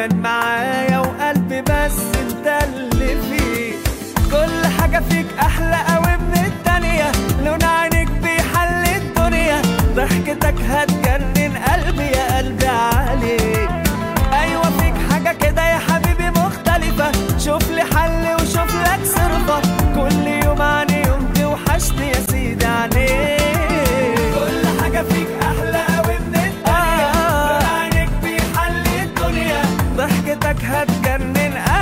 دايما معايا وقلبي بس انت اللي فيه كل حاجة فيك أحلى قوي من التانية لون عينيك بيحل الدنيا ضحكتك هتجنن قلبي يا قلبي عليك أيوة فيك حاجة كده يا حبيبي مختلفة شوف لي حل وشوف لك صرفة كل يوم عن يوم توحشني يا سيدي عليك كل حاجة فيك أحلى قوي من التانية لون عينيك بيحل الدنيا ضحكتك هتجنن